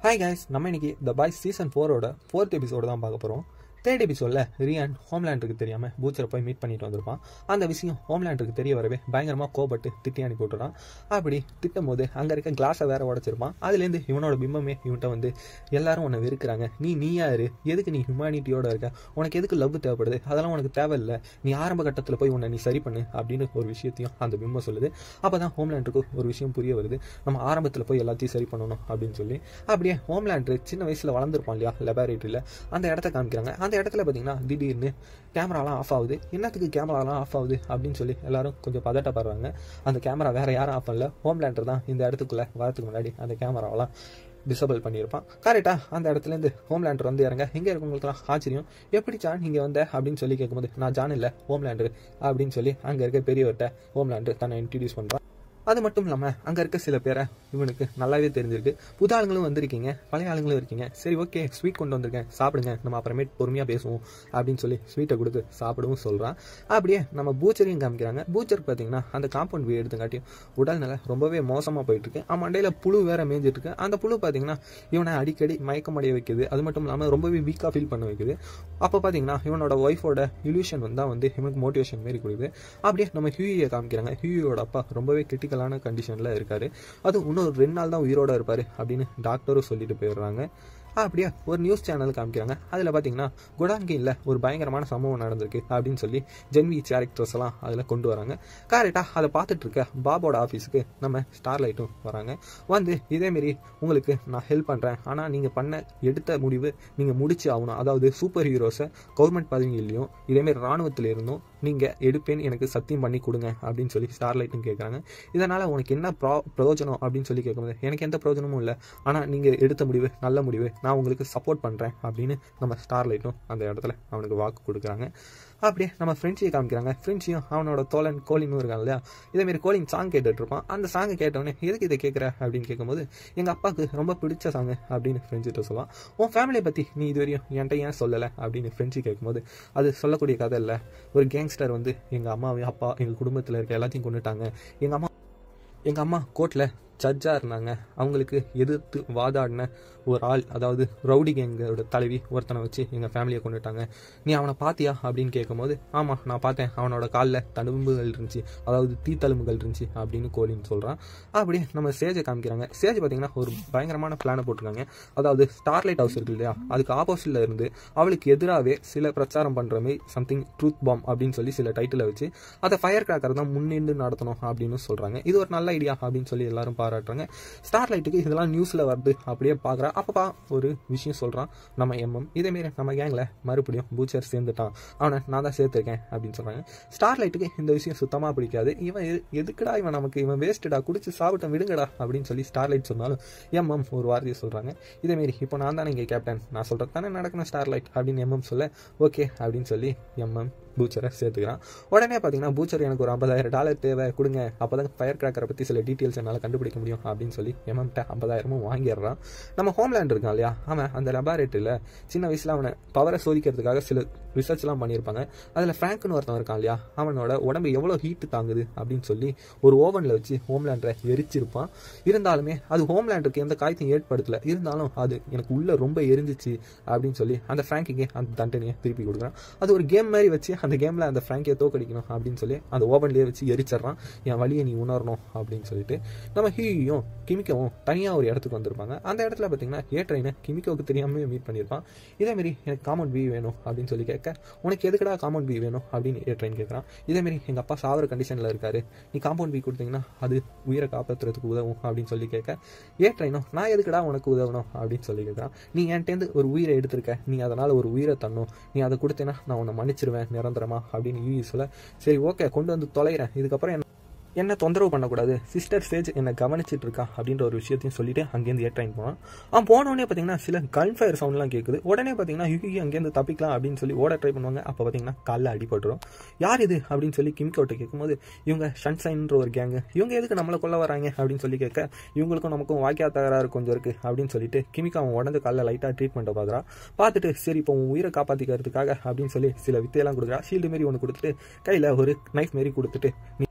hi guys நம்ம இன்னைக்கு the Boys season ஃபோரோட ஃபோர்த் எபிசோடு தான் பார்க்க போகிறோம் தேர்ட் எபிசோடில் ரியான் ஹோம்லேண்டுக்கு தெரியாமல் பூச்சரை போய் மீட் பண்ணிட்டு வந்திருப்பான் அந்த விஷயம் ஹோம்லேண்டுக்கு தெரிய வரவே பயங்கரமாக கோபப்பட்டு திட்டி அனுப்பி விட்டுறான் அப்படி திட்டும் போது அங்கே இருக்க கிளாஸை வேற உடச்சிருப்பான் அதுலேருந்து இவனோட பிம்பமே இவன்ட்ட வந்து எல்லாரும் உன்னை வெறுக்கிறாங்க நீ நீயா இரு எதுக்கு நீ ஹியூமானிட்டியோட இருக்க உனக்கு எதுக்கு லவ் தேவைப்படுது அதெல்லாம் உனக்கு தேவையில்லை நீ ஆரம்ப கட்டத்தில் போய் உன்னை நீ சரி பண்ணு அப்படின்னு ஒரு விஷயத்தையும் அந்த பிம்பம் சொல்லுது அப்போ தான் ஹோம்லேண்டுக்கு ஒரு விஷயம் புரிய வருது நம்ம ஆரம்பத்தில் போய் எல்லாத்தையும் சரி பண்ணணும் அப்படின்னு சொல்லி அப்படியே ஹோம்லேண்டு சின்ன வயசில் வளர்ந்துருப்பான் இல்லையா லெபார்டரியில் அந்த இடத்த காமிக்கிறாங்க அந்த இடத்துல பார்த்தீங்கன்னா திடீர்னு கேமராலாம் ஆஃப் ஆகுது என்னத்துக்கு கேமராலாம் ஆஃப் ஆகுது அப்படின்னு சொல்லி எல்லாரும் கொஞ்சம் பதட்டப்படுறாங்க அந்த கேமரா வேற யாரும் ஆஃப் பண்ணல ஹோம்லேண்டர் தான் இந்த இடத்துக்குள்ளே வரதுக்கு முன்னாடி அந்த கேமராவெல்லாம் டிசபிள் பண்ணியிருப்பான் கரெக்டாக அந்த இடத்துலேருந்து ஹோம்லேண்டர் வந்து இறங்க இங்கே இருக்கவங்களுக்குலாம் ஆச்சரியம் எப்படி ஜான் இங்கே வந்த அப்படின்னு சொல்லி கேட்கும்போது நான் ஜான் இல்லை ஹோம்லேண்டர் அப்படின்னு சொல்லி அங்கே இருக்க பெரியவர்கிட்ட ஹோம்லேண்டர் தன்னை இன்ட்ரடியூஸ் பண்ணுறான் அது மட்டும் இல்லாமல் அங்கே இருக்க சில பேரை இவனுக்கு நல்லாவே தெரிஞ்சிருக்கு புது ஆளுங்களும் வந்திருக்கீங்க பழைய ஆளுங்களும் இருக்கீங்க சரி ஓகே ஸ்வீட் கொண்டு வந்திருக்கேன் சாப்பிடுங்க நம்ம அப்புறமேட் பொறுமையாக பேசுவோம் அப்படின்னு சொல்லி ஸ்வீட்டை கொடுத்து சாப்பிடவும் சொல்கிறான் அப்படியே நம்ம பூச்சரையும் காமிக்கிறாங்க பூச்சர் பார்த்தீங்கன்னா அந்த காம்பவுண்ட் வீடு எடுத்துங்காட்டியும் உடல்நிலை ரொம்பவே மோசமாக போயிட்டு இருக்கு அவன் மண்டையில் புழு வேற மேய்ஞ்சிட்டு இருக்கு அந்த புழு பார்த்தீங்கன்னா இவனை அடிக்கடி மயக்கம் அடைய வைக்குது அது மட்டும் இல்லாமல் ரொம்பவே வீக்காக ஃபீல் பண்ண வைக்குது அப்போ பார்த்தீங்கன்னா இவனோட ஒய்ஃபோட இல்யூஷன் வந்தால் வந்து இவனுக்கு மோட்டிவேஷன் மாரி கொடுக்குது அப்படியே நம்ம ஹியூயை காமிக்கிறாங்க ஹியூயோட அப்பா ரொம்பவே கிரிட்டிக்கலான கண்டிஷனில் இருக்காரு அது இன்னும் ரெண்டு நாள் தான் உயிரோட இருப்பார் அப்படின்னு டாக்டரும் சொல்லிட்டு போயிடுறாங்க அப்படியே ஒரு நியூஸ் சேனல் காமிக்கிறாங்க அதில் பார்த்தீங்கன்னா குடாங்கியில் ஒரு பயங்கரமான சம்பவம் நடந்திருக்கு அப்படின்னு சொல்லி ஜென்வி கேரக்டர்ஸ் எல்லாம் அதில் கொண்டு வராங்க கரெக்டாக அதை பார்த்துட்டு இருக்க பாபோட ஆஃபீஸுக்கு நம்ம ஸ்டார்லைட்டும் வராங்க வந்து இதேமாரி உங்களுக்கு நான் ஹெல்ப் பண்ணுறேன் ஆனால் நீங்கள் பண்ண எடுத்த முடிவு நீங்கள் முடிச்சு ஆகணும் அதாவது சூப்பர் ஹீரோஸை கவர்மெண்ட் பதவியிலையும் இதேமாரி இராணுவத்தில் இருந்தும் நீங்கள் எடுப்பேன் எனக்கு சத்தியம் பண்ணி கொடுங்க அப்படின்னு சொல்லி ஸ்டார்லைட்டும் கேட்குறாங்க இதனால் உனக்கு என்ன ப்ரா பிரயோஜனம் அப்படின்னு சொல்லி கேட்கும்போது எனக்கு எந்த பிரயோஜனமும் இல்லை ஆனால் நீங்கள் எடுத்த முடிவு நல்ல முடிவு நான் உங்களுக்கு சப்போர்ட் பண்ணுறேன் அப்படின்னு நம்ம ஸ்டார்லைட்டும் அந்த இடத்துல அவனுக்கு வாக்கு கொடுக்குறாங்க அப்படியே நம்ம ஃப்ரெண்ட்ஸையும் காமிக்கிறாங்க ஃப்ரெண்ட்ஸையும் அவனோட தோழன் கோலினும் இருக்கான் இல்லையா இதேமாரி கோலின் சாங் கேட்டுட்டு இருப்பான் அந்த சாங்கை கேட்டவொடனே எதுக்கு இதை கேட்குற அப்படின்னு கேட்கும்போது எங்கள் அப்பாவுக்கு ரொம்ப பிடிச்ச சாங்கு அப்படின்னு ஃப்ரெண்ட்ஸ்கிட்ட சொல்லுவான் உன் ஃபேமிலியை பற்றி நீ இது வரையும் என்கிட்ட ஏன் சொல்லலை அப்படின்னு ஃப்ரெண்ட்ஸு கேட்கும்போது அது சொல்லக்கூடிய கதை இல்லை ஒரு கேங்ஸ்டர் வந்து எங்கள் அம்மாவையும் அப்பா எங்கள் குடும்பத்தில் இருக்க எல்லாத்தையும் கொண்டுட்டாங்க எங்கள் அம்மா எங்கள் அம்மா கோர்ட்டில் ஜட்ஜாக இருந்தாங்க அவங்களுக்கு எதிர்த்து வாதாடின ஒரு ஆள் அதாவது ரவுடி கேங்கோட தலைவி ஒருத்தனை வச்சு எங்கள் ஃபேமிலியை கொண்டுட்டாங்க நீ அவனை பார்த்தியா அப்படின்னு கேட்கும்போது ஆமாம் நான் பார்த்தேன் அவனோட காலில் தழும்புகள் இருந்துச்சு அதாவது தீத்தழும்புகள் இருந்துச்சு அப்படின்னு கோலின்னு சொல்கிறான் அப்படியே நம்ம சேஜை காமிக்கிறாங்க சேஜ் பார்த்தீங்கன்னா ஒரு பயங்கரமான பிளானை போட்டிருக்காங்க அதாவது ஸ்டார்லைட் ஹவுஸ் இருக்கு இல்லையா அதுக்கு ஆப்போசிட்டில் இருந்து அவளுக்கு எதிராகவே சில பிரச்சாரம் பண்ணுற மாதிரி சம்திங் ட்ரூத் பாம் அப்படின்னு சொல்லி சில டைட்டிலை வச்சு அதை ஃபயர் கிராக்கர் தான் முன்னின்று நடத்தணும் அப்படின்னு சொல்கிறாங்க இது ஒரு நல்ல ஐடியா அப்படின்னு சொல்லி எல்லாரும் பாராட்டுறாங்க ஸ்டார்லைட்டுக்கு இதெல்லாம் நியூஸில் வருது அப்படியே பார்க்குறா அப்பப்பா ஒரு விஷயம் சொல்கிறான் நம்ம எம்எம் இதேமாரி நம்ம கேங்கில் மறுபடியும் பூச்சர் சேர்ந்துட்டான் அவனை நான் தான் சேர்த்துருக்கேன் அப்படின்னு சொல்கிறாங்க ஸ்டார்லைட்டுக்கு இந்த விஷயம் சுத்தமாக பிடிக்காது இவன் எ- எதுக்குடா இவன் நமக்கு இவன் வேஸ்ட்டுடா குடிச்சு சாப்பிட்டோம் விடுங்கடா அப்படின்னு சொல்லி ஸ்டார்லைட் சொன்னாலும் எம்எம் ஒரு வார்த்தையை சொல்கிறாங்க இதேமாரி இப்போ நான் தானே இங்கே கேப்டன் நான் சொல்கிறது தானே நடக்கணும் ஸ்டார்லைட் அப்படின்னு எம்எம் சொல்ல ஓகே அப்படின்னு சொல்லி எம்எம் பூச்சரை சேர்த்துக்கிறான் உடனே பார்த்தீங்கன்னா பூச்சர் எனக்கு ஒரு ஐம்பதாயிரம் டாலர் தேவை கொடுங்க அப்போ தான் ஃபயர் கிராக்கரை பற்றி சில டீட்டெயில்ஸ் என்னால் கண்டுபிடிக்க முடியும் அப்படின்னு சொல்லி எம்எம்கிட்ட ஐம்பதாயிரமும் வாங்கிடுறான் நம்ம ஹோம்லேண்ட் இருக்கான் இல்லையா அவன் அந்த லெபார்ட்டரியில் சின்ன வயசில் அவனை பவரை சோதிக்கிறதுக்காக சில ரிசர்ச்லாம் பண்ணியிருப்பாங்க அதில் ஃப்ராங்க்னு ஒருத்தன் இருக்கான் இல்லையா அவனோட உடம்பு எவ்வளோ ஹீட்டு தாங்குது அப்படின்னு சொல்லி ஒரு ஓவனில் வச்சு ஹோம்லேண்டரை எரிச்சிருப்பான் இருந்தாலுமே அது ஹோம்லேண்டருக்கு எந்த காயத்தையும் ஏற்படுத்தலை இருந்தாலும் அது எனக்கு உள்ளே ரொம்ப எரிஞ்சிச்சு அப்படின்னு சொல்லி அந்த ஃப்ராங்கிங்கே அந்த தண்டனையை திருப்பி கொடுக்குறான் அது ஒரு கேம் மாதிரி வச்சு அந்த கேமில் அந்த ஃப்ராங்கியை தோக்கடிக்கணும் அப்படின்னு சொல்லி அந்த ஓவன்லேயே வச்சு எரிச்சிடுறான் என் வழியை நீ உணரணும் அப்படின்னு சொல்லிட்டு நம்ம ஹீயும் கிமிக்கவும் தனியாக ஒரு இடத்துக்கு வந்திருப்பாங்க அந்த இடத்துல பார்த்தீங்கன்னா ஏ ட்ரெயினை கிமிக்கோவுக்கு தெரியாமல் மீட் பண்ணியிருப்பான் இதேமாரி எனக்கு காமன் பி வேணும் அப்படின்னு சொல்லி கேட்க உனக்கு எதுக்குடா காம்பவுண்ட் பி வேணும் அப்படின்னு ஏ ட்ரெயின் கேட்குறான் இதேமாரி எங்கள் அப்பா சாவர கண்டிஷனில் இருக்காரு நீ காம்பவுண்ட் பி கொடுத்தீங்கன்னா அது உயிரை காப்பாற்றுறதுக்கு உதவும் அப்படின்னு சொல்லி கேட்க ஏ ட்ரெயினும் நான் எதுக்குடா உனக்கு உதவணும் அப்படின்னு சொல்லி கேட்குறான் நீ என்கிட்டேருந்து ஒரு உயிரை எடுத்திருக்க நீ அதனால் ஒரு உயிரை தரணும் நீ அதை கொடுத்தேன்னா நான் உன்னை மன்னிச்சிருவேன் நிரந்தரமா அப்படின்னு யூஇ சொல்ல சரி ஓகே கொண்டு வந்து தொலைகிறேன் இதுக்கப்புறம் என்ன என்ன தொந்தரவு பண்ணக்கூடாது சிஸ்டர் ஸ்டேஜ் என்னை கவனிச்சிட்டு இருக்கா அப்படின்ற ஒரு விஷயத்தையும் சொல்லிட்டு அங்கேருந்து ஏட்ரைன் போனான் அவன் போனோடனே பார்த்தீங்கன்னா சில கன் ஃபயர் சவுண்ட்லாம் கேட்குது உடனே பார்த்தீங்கன்னா யுகி அங்கேருந்து தப்பிக்கலாம் அப்படின்னு சொல்லி ஓட ட்ரை பண்ணுவாங்க அப்போ பார்த்தீங்கன்னா காலில் அடிபட்டுரும் யார் இது அப்படின்னு சொல்லி கிம்கோட்டை கேட்கும்போது இவங்க ஷன்சைன்ற ஒரு கேங்கு இவங்க எதுக்கு நம்மளை கொல்ல வராங்க அப்படின்னு சொல்லி கேட்க இவங்களுக்கும் நமக்கும் வாக்கியா தகராறு கொஞ்சம் இருக்கு அப்படின்னு சொல்லிட்டு கிமிக்கு அவன் உடஞ்ச காலில் லைட்டாக ட்ரீட்மெண்ட்டை பார்க்குறா பார்த்துட்டு சரி இப்போ உன் உயிரை காப்பாற்றிக்கிறதுக்காக அப்படின்னு சொல்லி சில வித்தையெல்லாம் கொடுக்குறா ஷீல்டு மாரி ஒன்று கொடுத்துட்டு கையில் ஒரு நைஃப் மாரி கொடுத்துட்டு நீ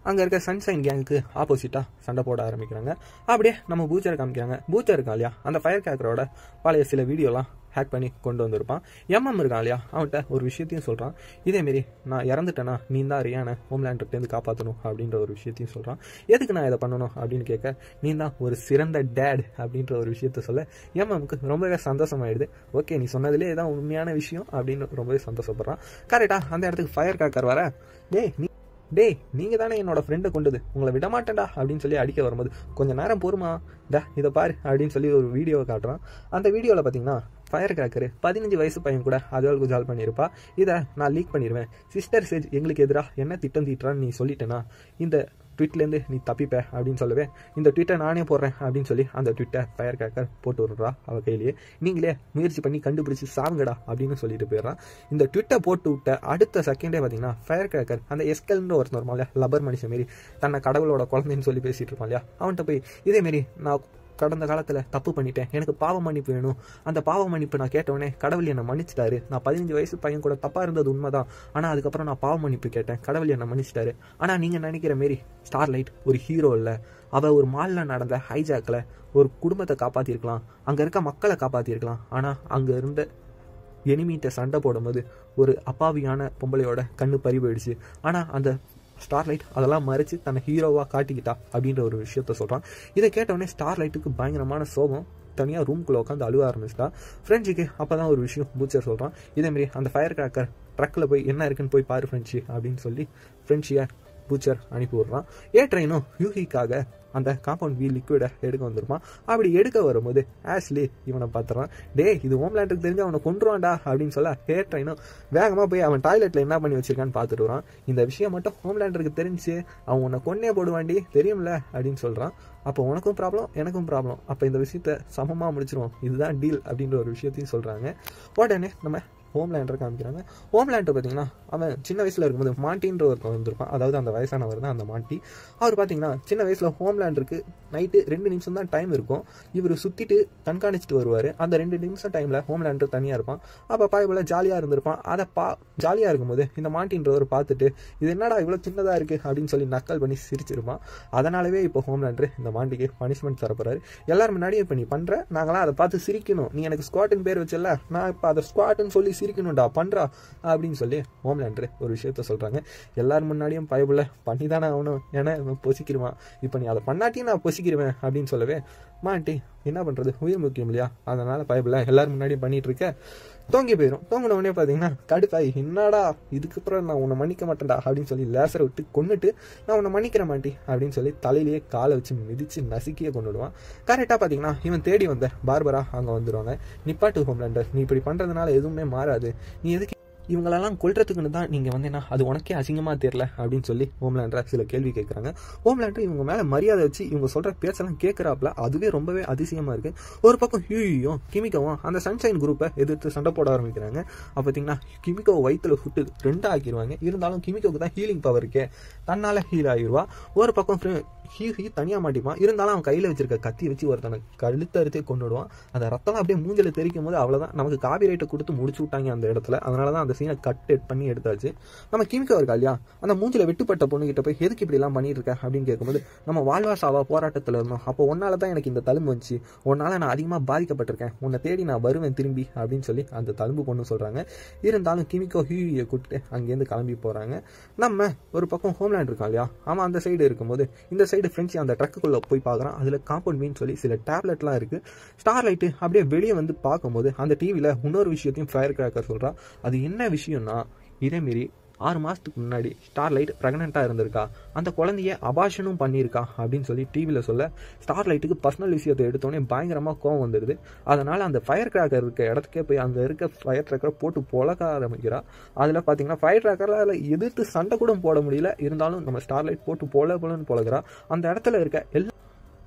அங்கே இருக்க சன்ஷைன் கேங்குக்கு ஆப்போசிட்டாக சண்டை போட ஆரம்பிக்கிறாங்க அப்படியே நம்ம பூச்சரை காமிக்கிறாங்க பூச்சர் இருக்கா இல்லையா அந்த ஃபயர் கேக்கரோட பழைய சில வீடியோலாம் ஹேக் பண்ணி கொண்டு வந்திருப்பான் எம்எம் இருக்கான் இல்லையா அவன்கிட்ட ஒரு விஷயத்தையும் சொல்கிறான் இதேமாரி நான் இறந்துட்டேனா நீ தான் ரியான ஹோம்லேண்ட்லேருந்து காப்பாற்றணும் அப்படின்ற ஒரு விஷயத்தையும் சொல்கிறான் எதுக்கு நான் இதை பண்ணணும் அப்படின்னு கேட்க நீ தான் ஒரு சிறந்த டேட் அப்படின்ற ஒரு விஷயத்த சொல்ல எம்எம்க்கு ரொம்பவே சந்தோஷமாயிடுது ஓகே நீ சொன்னதுலேயே இதான் உண்மையான விஷயம் அப்படின்னு ரொம்பவே சந்தோஷப்படுறான் கரெக்டாக அந்த இடத்துக்கு ஃபயர் கேக்கர் வர டேய் நீ டேய் நீங்கள் தானே என்னோட ஃப்ரெண்டை கொண்டது உங்களை விட மாட்டேன்டா அப்படின்னு சொல்லி அடிக்க வரும்போது கொஞ்சம் நேரம் பொறுமா டா இதை பாரு அப்படின்னு சொல்லி ஒரு வீடியோவை காட்டுறான் அந்த வீடியோவில் பார்த்தீங்கன்னா ஃபயர் கிராக்கரு பதினஞ்சு வயசு பையன் கூட அஜால் குஜால் பண்ணியிருப்பா இதை நான் லீக் பண்ணிடுவேன் சிஸ்டர் சேஜ் எங்களுக்கு எதிராக என்ன திட்டம் தீட்டுறான்னு நீ சொல்லிட்டேன்னா இந்த ட்விட்லேருந்து நீ தப்பிப்ப அப்படின்னு சொல்லவே இந்த ட்விட்டை நானே போடுறேன் அப்படின்னு சொல்லி அந்த ட்விட்டை ஃபயர் கிராக்கர் போட்டு விடுறா அவ கையிலேயே நீங்களே முயற்சி பண்ணி கண்டுபிடிச்சி சாவுங்கடா அப்படின்னு சொல்லிட்டு போயிடுறான் இந்த ட்விட்டை போட்டு விட்ட அடுத்த செகண்டே பார்த்தீங்கன்னா ஃபயர் கிராக்கர் அந்த எஸ்கல்ன்ற ஒருத்தன் வருமா இல்லையா லப்பர் மனுஷன் மாரி தன்னை கடவுளோட குழந்தைன்னு சொல்லி பேசிட்டு இருப்பான் இல்லையா அவன்கிட்ட போய் இதேமாரி நான் கடந்த காலத்தில் தப்பு பண்ணிட்டேன் எனக்கு பாவ மன்னிப்பு வேணும் அந்த பாவ மன்னிப்பு நான் கேட்டவொடனே கடவுள் என்னை மன்னிச்சிட்டாரு நான் பதினஞ்சு வயசு பையன் கூட தப்பாக இருந்தது உண்மைதான் ஆனால் அதுக்கப்புறம் நான் பாவ மன்னிப்பு கேட்டேன் கடவுள் என்னை மன்னிச்சிட்டாரு ஆனால் நீங்கள் நினைக்கிற மாரி ஸ்டார்லைட் ஒரு ஹீரோ இல்லை அவள் ஒரு மாலில் நடந்த ஹைஜாக்கில் ஒரு குடும்பத்தை காப்பாற்றிருக்கலாம் அங்கே இருக்க மக்களை காப்பாற்றிருக்கலாம் ஆனால் அங்கே இருந்த எனிமீட்ட சண்டை போடும்போது ஒரு அப்பாவியான பொம்பளையோட கண்ணு பறி போயிடுச்சு ஆனால் அந்த ஸ்டார்லைட் அதெல்லாம் மறைச்சு தன்னை ஹீரோவாக காட்டிக்கிட்டா அப்படின்ற ஒரு விஷயத்த சொல்கிறான் இதை கேட்டவுடனே ஸ்டார்லைட்டுக்கு பயங்கரமான சோகம் தனியாக ரூம்குள்ளே உட்காந்து அழுவ ஆரம்பிச்சிட்டா ஃப்ரெண்ட்ஸுக்கு அப்போ தான் ஒரு விஷயம் பூச்சர் சொல்கிறான் இதேமாரி அந்த ஃபயர் கிராக்கர் ட்ரக்கில் போய் என்ன இருக்குன்னு போய் பாரு ஃப்ரெண்ட்ஸி அப்படின்னு சொல்லி ஃப்ரெண்ட்ஸியை பூச்சர் அனுப்பி விட்றான் ஏ ட்ரெயினும் யூஹிக்காக அந்த காம்பவுண்ட் வீல் லிக்விடை எடுக்க வந்திருப்பான் அப்படி எடுக்க வரும்போது ஆஷ்லி இவனை பார்த்துறான் டே இது ஹோம்லேண்டுக்கு தெரிஞ்சு அவனை கொண்டுருவான்டா அப்படின்னு சொல்ல ஹே ட்ரெயினும் வேகமாக போய் அவன் டாய்லெட்டில் என்ன பண்ணி வச்சிருக்கான்னு பார்த்துட்டு வரான் இந்த விஷயம் மட்டும் ஹோம்லேண்டருக்கு தெரிஞ்சு அவன் உன்னை கொன்னே போடுவாண்டி தெரியும்ல அப்படின்னு சொல்கிறான் அப்போ உனக்கும் ப்ராப்ளம் எனக்கும் ப்ராப்ளம் அப்போ இந்த விஷயத்த சமமாக முடிச்சிருவோம் இதுதான் டீல் அப்படின்ற ஒரு விஷயத்தையும் சொல்கிறாங்க உடனே நம்ம ஹோம்லேண்டர் காமிக்கிறாங்க ஹோம்லேண்டர் பார்த்தீங்கன்னா அவன் சின்ன வயசில் இருக்கும்போது மாண்டின்ற ஒருத்தன் வந்திருப்பான் அதாவது அந்த வயசானவர் தான் அந்த மாண்டி அவர் பார்த்தீங்கன்னா சின்ன வயசில் ஹோம்லேண்டருக்கு நைட்டு ரெண்டு நிமிஷம் தான் டைம் இருக்கும் இவர் சுற்றிட்டு கண்காணிச்சிட்டு வருவார் அந்த ரெண்டு நிமிஷம் டைமில் ஹோம்லேண்டர் தனியாக இருப்பான் அப்போ பாய் போல் ஜாலியாக இருந்திருப்பான் அதை பா ஜாலியாக இருக்கும்போது இந்த மாண்டின்றவர் பார்த்துட்டு இது என்னடா இவ்வளோ சின்னதாக இருக்குது அப்படின்னு சொல்லி நக்கல் பண்ணி சிரிச்சிருப்பான் அதனாலவே இப்போ ஹோம்லேண்டர் இந்த மாண்டிக்கு பனிஷ்மெண்ட் தரப்போறாரு எல்லாரும் முன்னாடியே இப்போ நீ பண்ணுற நாங்களாம் அதை பார்த்து சிரிக்கணும் நீ எனக்கு ஸ்குவாட்டுன்னு பேர் வச்சல நான் இப்போ அதை ஸ்குவாட்டுன்னு சொல்லி சிரிக்கணும்டா பண்ணுறா அப்படின்னு சொல்லி ஹோம்லேண்டர் ஒரு விஷயத்த சொல்கிறாங்க எல்லாரும் முன்னாடியும் பயபுல பண்ணி தானே ஆகணும் ஏன்னா இவன் பொசிக்கிடுவான் இப்போ நீ அதை பண்ணாட்டியும் நான் பொசிக்கிடுவேன் அப்படின்னு சொல்லவே மாட்டி என்ன பண்ணுறது உயிர் முக்கியம் இல்லையா அதனால் பயபுல எல்லாரும் முன்னாடியும் பண்ணிட்டு இருக்க தூங்கி போயிடும் தூங்கின உடனே பார்த்தீங்கன்னா கடுப்பாய் என்னடா இதுக்கப்புறம் நான் உன்னை மன்னிக்க மாட்டேன்டா அப்படின்னு சொல்லி லேசரை விட்டு கொண்டுட்டு நான் உன்னை மன்னிக்கிற மாட்டி அப்படின்னு சொல்லி தலையிலேயே காலை வச்சு மிதிச்சு நசுக்கியே கொண்டு விடுவான் கரெக்டாக பார்த்தீங்கன்னா இவன் தேடி வந்த பார்பரா அங்கே வந்துடுவாங்க நிப்பாட்டு ஹோம்லேண்டர் நீ இப்படி பண்ணுறதுனால எதுவுமே மாறாது நீ எதுக்கு இவங்களெல்லாம் கொல்றதுக்குன்னு தான் நீங்கள் வந்தேன்னா அது உனக்கே அசிங்கமாக தெரில அப்படின்னு சொல்லி ஹோம்லேண்டர் சில கேள்வி கேட்குறாங்க ஹோம்லேண்டர் இவங்க மேலே மரியாதை வச்சு இவங்க சொல்கிற பேச்செல்லாம் கேட்குறாப்புல அதுவே ரொம்பவே அதிசயமாக இருக்குது ஒரு பக்கம் ஹியூயும் கிமிகவும் அந்த சன்ஷைன் குரூப்பை எதிர்த்து சண்டை போட ஆரம்பிக்கிறாங்க அப்போ பார்த்தீங்கன்னா கிமிக்கோ வயிற்றுல சுட்டு ரெண்டாக ஆக்கிடுவாங்க இருந்தாலும் கிமிக்கோவுக்கு தான் ஹீலிங் பவர் இருக்கே தன்னால் ஹீல் ஆகிடுவா ஒரு பக்கம் ஹீ ஹீ தனியாக மாட்டிப்பான் இருந்தாலும் அவன் கையில் வச்சிருக்க கத்தி வச்சு ஒருத்தனை கழுத்து அறுத்தே கொண்டு விடுவான் அந்த ரத்தம் அப்படியே மூஞ்சில தெரிக்கும் போது அவ்வளோதான் நமக்கு காபி ரைட்டை கொடுத்து முடிச்சு விட்டாங்க அந்த இடத்துல அதனால தான் அந்த சீனை கட் எட் பண்ணி எடுத்தாச்சு நம்ம கிமிக்கோ இருக்கா இல்லையா அந்த மூஞ்சில வெட்டுப்பட்ட பொண்ணுகிட்ட போய் எதுக்கு இப்படிலாம் பண்ணிட்டு இருக்க அப்படின்னு கேட்கும்போது நம்ம வாழ்வா சாவா போராட்டத்தில் இருந்தோம் அப்போ ஒன்னால தான் எனக்கு இந்த தழும்பு வந்துச்சு உன்னால நான் அதிகமாக பாதிக்கப்பட்டிருக்கேன் உன்னை தேடி நான் வருவேன் திரும்பி அப்படின்னு சொல்லி அந்த தழும்பு பொண்ணு சொல்கிறாங்க இருந்தாலும் கிமிக்கோ ஹியூயை கூப்பிட்டு அங்கேருந்து கிளம்பி போகிறாங்க நம்ம ஒரு பக்கம் ஹோம்லேண்ட் இருக்கான் இல்லையா அவன் அந்த சைடு இருக்கும்போது இந்த சைடு ஃப்ரெண்ட்ஸ் அந்த ட்ரக்குக்குள்ளே போய் பார்க்குறான் அதில் காம்பவுண்ட் மீன் சொல்லி சில டேப்லெட்லாம் இருக்குது ஸ்டார் லைட்டு அப்படியே வெளியே வந்து பார்க்கும்போது அந்த டிவியில் இன்னொரு விஷயத்தையும் ஃபயர் கிராக்கர் சொல்கிறான் அது என்ன விஷயம்னா இதேமாரி ஆறு மாதத்துக்கு முன்னாடி ஸ்டார்லைட் ப்ரெக்னெண்ட்டாக இருந்திருக்கா அந்த குழந்தைய அபாஷனும் பண்ணியிருக்கா அப்படின்னு சொல்லி டிவியில் சொல்ல ஸ்டார்லைட்டுக்கு பர்சனல் விஷயத்தை எடுத்தோடனே பயங்கரமாக கோவம் வந்துடுது அதனால் அந்த ஃபயர் கிராக்கர் இருக்க இடத்துக்கே போய் அங்கே இருக்க ஃபயர் ட்ராக்கரை போட்டு பொழக்க ஆரம்பிக்கிறா அதில் பார்த்தீங்கன்னா ஃபயர் ட்ராக்கரில் எதிர்த்து சண்டை கூட போட முடியல இருந்தாலும் நம்ம ஸ்டார்லைட் போட்டு பொல பொலன்னு பொழகிறா அந்த இடத்துல இருக்க எல்லா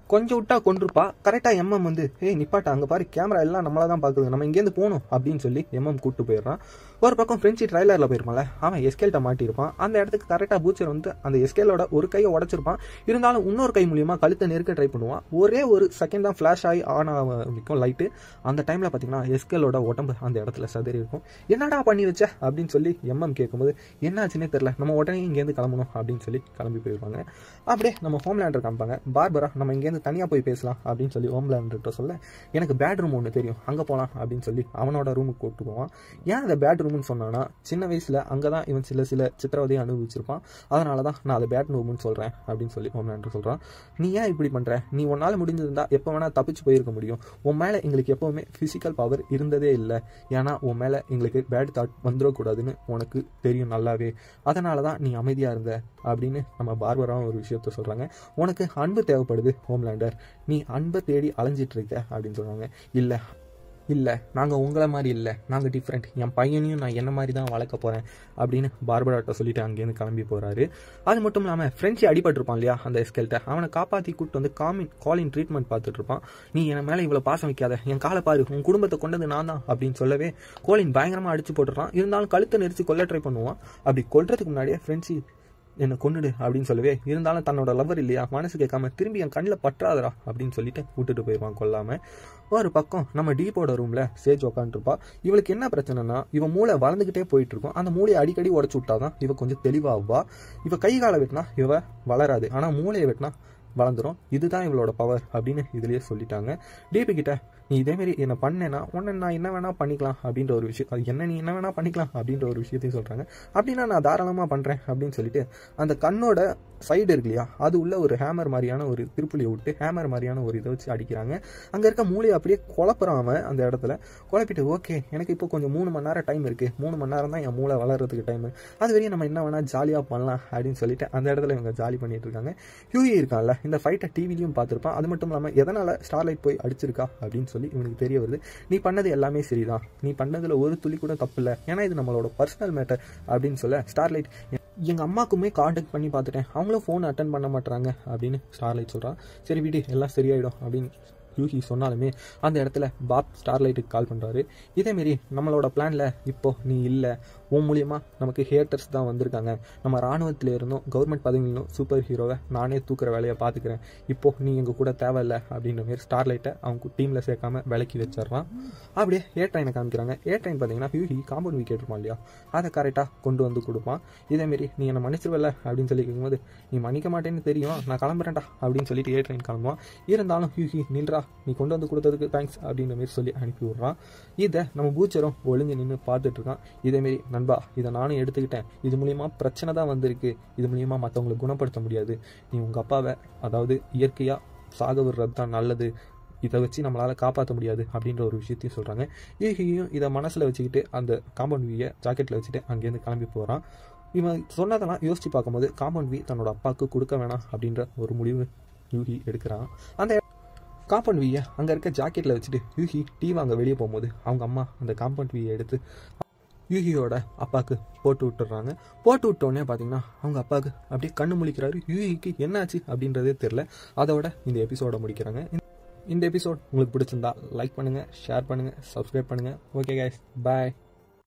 கொஞ்சம் விட்டா கொண்டிருப்பா கரெக்டாக எம்எம் வந்து ஏய் நிப்பாட்டா அங்கே பாரு கேமரா எல்லாம் நம்மளை தான் பார்க்குது நம்ம இங்கேருந்து போகணும் அப்படின்னு சொல்லி எம்எம் கூப்பிட்டு போயிடுறான் ஒரு பக்கம் ஃப்ரெஞ்சு ட்ரைலரில் போயிருப்பான்ல அவன் எஸ்கேல்ட்ட மாட்டியிருப்பான் அந்த இடத்துக்கு கரெக்டாக பூச்சர் வந்து அந்த எஸ்கேலோட ஒரு கையை உடச்சிருப்பான் இருந்தாலும் இன்னொரு கை மூலியமாக கழுத்தை நெருக்க ட்ரை பண்ணுவான் ஒரே ஒரு செகண்ட் தான் ஃப்ளாஷ் ஆகி ஆன் ஆகும் லைட்டு அந்த டைமில் பார்த்தீங்கன்னா எஸ்கேலோட உடம்பு அந்த இடத்துல சதறி இருக்கும் என்னடா பண்ணி வச்ச அப்படின்னு சொல்லி எம்எம் கேட்கும்போது என்னாச்சுன்னே தெரில நம்ம உடனே இங்கேருந்து கிளம்பணும் அப்படின்னு சொல்லி கிளம்பி போயிருப்பாங்க அப்படியே நம்ம ஹோம்லேண்டர் காமிப்பாங்க பார்பரா நம்ம இங்கேருந்து தனியாக போய் பேசலாம் அப்படின்னு சொல்லி ஹோம்லேண்டர்கிட்ட சொல்ல எனக்கு பேட் ரூம் ஒன்று தெரியும் அங்கே போகலாம் அப்படின்னு சொல்லி அவனோட ரூமுக்கு கூப்பிட்டு போவான் ஏன் அதை பேட் ரூம்னு சொன்னான்னா சின்ன வயசில் அங்கே தான் இவன் சில சில சித்திரவதையை அனுபவிச்சிருப்பான் அதனால தான் நான் அதை பேட் ரூம்னு சொல்கிறேன் அப்படின்னு சொல்லி ஹோம்லேண்டர் சொல்கிறான் நீ ஏன் இப்படி பண்ணுற நீ உன்னால் முடிஞ்சிருந்தா எப்போ வேணால் தப்பிச்சு போயிருக்க முடியும் உன் மேலே எங்களுக்கு எப்போவுமே ஃபிசிக்கல் பவர் இருந்ததே இல்லை ஏன்னா உன் மேலே எங்களுக்கு பேட் தாட் வந்துடக்கூடாதுன்னு உனக்கு தெரியும் நல்லாவே அதனால தான் நீ அமைதியாக இருந்த அப்படின்னு நம்ம பார்பராவும் ஒரு விஷயத்த சொல்கிறாங்க உனக்கு அன்பு தேவைப்படுது ஹோம்லேண்டர் நீ அன்பை தேடி அலைஞ்சிட்டு இருக்க அப்படின்னு சொல்கிறாங்க இல்லை இல்லை நாங்கள் உங்களை மாதிரி இல்லை நாங்கள் டிஃப்ரெண்ட் என் பையனையும் நான் என்ன மாதிரி தான் வளர்க்க போகிறேன் அப்படின்னு பார்பராட்ட சொல்லிட்டு அங்கேருந்து கிளம்பி போகிறாரு அது மட்டும் இல்லாமல் ஃப்ரெண்ட்ஸி அடிபட்டிருப்பான் இல்லையா அந்த எஸ்கெல்ட்ட அவனை காப்பாற்றி கூப்பிட்டு வந்து காமின் காலின் ட்ரீட்மெண்ட் பார்த்துட்டு இருப்பான் நீ என் மேலே இவ்வளோ பாசம் வைக்காத என் காலை பாரு உன் குடும்பத்தை கொண்டது நான் தான் அப்படின்னு சொல்லவே கோலின் பயங்கரமாக அடிச்சு போட்டுறான் இருந்தாலும் கழுத்தை நெரிச்சு கொல்ல ட்ரை பண்ணுவான் அப்படி கொல்றதுக்கு முன்னாடியே ஃப்ரெண்ட்ஸி என்னை கொண்டுடு அப்படின்னு சொல்லவே இருந்தாலும் தன்னோட லவர் இல்லையா மனசு கேட்காம திரும்பி என் கண்ணில் பற்றாதடா அப்படின்னு சொல்லிட்டு விட்டுட்டு போயிடுவான் கொல்லாம ஒரு பக்கம் நம்ம டீப்போட ரூம்ல சேஜ் உட்காந்துருப்பா இவளுக்கு என்ன பிரச்சனைனா இவன் மூளை வளர்ந்துக்கிட்டே போயிட்டு இருக்கும் அந்த மூளையை அடிக்கடி உடச்சு விட்டாதான் இவ கொஞ்சம் தெளிவாகுவா இவ கை காலை வெட்டினா இவ வளராது ஆனால் மூளையை வெட்டினா வளர்ந்துரும் இதுதான் இவளோட பவர் அப்படின்னு இதுலயே சொல்லிட்டாங்க டிபி கிட்ட நீ இதேமாரி என்ன பண்ணேன்னா உன்னை நான் என்ன வேணா பண்ணிக்கலாம் அப்படின்ற ஒரு விஷயம் அது என்ன நீ என்ன வேணா பண்ணிக்கலாம் அப்படின்ற ஒரு விஷயத்தையும் சொல்றாங்க அப்படின்னா நான் தாராளமாக பண்றேன் அப்படின்னு சொல்லிட்டு அந்த கண்ணோட சைடு இருக்கு இல்லையா அது உள்ள ஒரு ஹேமர் மாதிரியான ஒரு திருப்புலியை விட்டு ஹேமர் மாதிரியான ஒரு இதை வச்சு அடிக்கிறாங்க அங்க இருக்க மூளையை அப்படியே குழப்புறான் அவன் அந்த இடத்துல குழப்பிட்டு ஓகே எனக்கு இப்போ கொஞ்சம் மூணு மணி நேரம் டைம் இருக்கு மூணு மணி நேரம் தான் என் மூளை வளர்றதுக்கு டைம் அது வரையும் நம்ம என்ன வேணா ஜாலியாக பண்ணலாம் அப்படின்னு சொல்லிட்டு அந்த இடத்துல இவங்க ஜாலி பண்ணிட்டு இருக்காங்க ஹியூயி இருக்கான்ல இந்த ஃபைட்டை டிவிலையும் பார்த்துருப்பான் அது மட்டும் இல்லாமல் எதனால் ஸ்டார்லைட் போய் அடிச்சிருக்கா அப்படின்னு சொல்லி இவனுக்கு தெரிய வருது நீ பண்ணது எல்லாமே சரிதான் நீ பண்ணதில் ஒரு துளி கூட தப்பு இல்லை ஏன்னா இது நம்மளோட பர்சனல் மேட்டர் அப்படின்னு சொல்ல ஸ்டார்லைட் எங்கள் அம்மாக்குமே காண்டாக்ட் பண்ணி பார்த்துட்டேன் அவங்களும் ஃபோன் அட்டன் பண்ண மாட்டாங்க அப்படின்னு ஸ்டார்லைட் சொல்கிறான் சரி விடு எல்லாம் சரியாயிடும் அப்படின்னு யூஹி சொன்னாலுமே அந்த இடத்துல பாப் ஸ்டார்லைட்டுக்கு கால் பண்ணுறாரு இதேமாரி நம்மளோட பிளானில் இப்போ நீ இல்லை உன் மூலியமாக நமக்கு ஹேட்டர்ஸ் தான் வந்திருக்காங்க நம்ம ராணுவத்தில் இருந்தும் கவர்மெண்ட் பதவியிலும் சூப்பர் ஹீரோவை நானே தூக்குற வேலையை பார்த்துக்கிறேன் இப்போ நீ எங்கள் கூட தேவையில்லை அப்படின்ற மாரி ஸ்டார்லைட்டை அவங்க டீமில் சேர்க்காம விலக்கி வச்சிடறான் அப்படியே ஏ ட்ரெயினை காமிக்கிறாங்க ஏ ட்ரெயின் பார்த்தீங்கன்னா ஹியூஹி காம்பவுண்ட் வீக் இருப்பான் இல்லையா அதை கரெக்டாக கொண்டு வந்து கொடுப்பான் இதேமாரி நீ என்னை மன்னிச்சிருவல்ல அப்படின்னு சொல்லி கேட்கும்போது நீ மன்னிக்க மாட்டேன்னு தெரியும் நான் கிளம்புறேன்டா அப்படின்னு சொல்லிட்டு ஏ ட்ரெயின் கிளம்புவான் இருந்தாலும் ஹியூஹி நில்றா நீ கொண்டு வந்து கொடுத்ததுக்கு தேங்க்ஸ் அப்படின்ற மாரி சொல்லி அனுப்பி விட்றான் இதை நம்ம பூச்சரும் ஒளிஞ்சு நின்று பார்த்துட்டு இருக்கான் இதேமாரி நண்பா இதை நானும் எடுத்துக்கிட்டேன் இது மூலியமா பிரச்சனை தான் வந்திருக்கு இது மூலியமா மற்றவங்களை குணப்படுத்த முடியாது நீ உங்கள் அப்பாவை அதாவது இயற்கையாக சாக விடுறது தான் நல்லது இதை வச்சு நம்மளால் காப்பாற்ற முடியாது அப்படின்ற ஒரு விஷயத்தையும் சொல்கிறாங்க ஈகியும் இதை மனசில் வச்சுக்கிட்டு அந்த காம்பவுண்ட் வீயை ஜாக்கெட்டில் வச்சுட்டு அங்கேருந்து கிளம்பி போகிறான் இவன் சொன்னதெல்லாம் யோசிச்சு பார்க்கும்போது காம்பவுண்ட் வீ தன்னோட அப்பாவுக்கு கொடுக்க வேணாம் அப்படின்ற ஒரு முடிவு யூகி எடுக்கிறான் அந்த காம்பவுண்ட் வீயை அங்கே இருக்க ஜாக்கெட்டில் வச்சுட்டு யூகி டீ வாங்க வெளியே போகும்போது அவங்க அம்மா அந்த காம்பவுண்ட் வீயை எடுத்து யூகியோட அப்பாவுக்கு போட்டு விட்டுறாங்க போட்டு விட்டோடனே பார்த்தீங்கன்னா அவங்க அப்பாவுக்கு அப்படியே கண்ணு முழிக்கிறாரு யூகிக்கு என்னாச்சு அப்படின்றதே தெரில அதோட இந்த எபிசோட முடிக்கிறாங்க இந்த எபிசோட் உங்களுக்கு பிடிச்சிருந்தா லைக் பண்ணுங்கள் ஷேர் பண்ணுங்கள் சப்ஸ்கிரைப் பண்ணுங்கள் ஓகே கைஸ் பாய்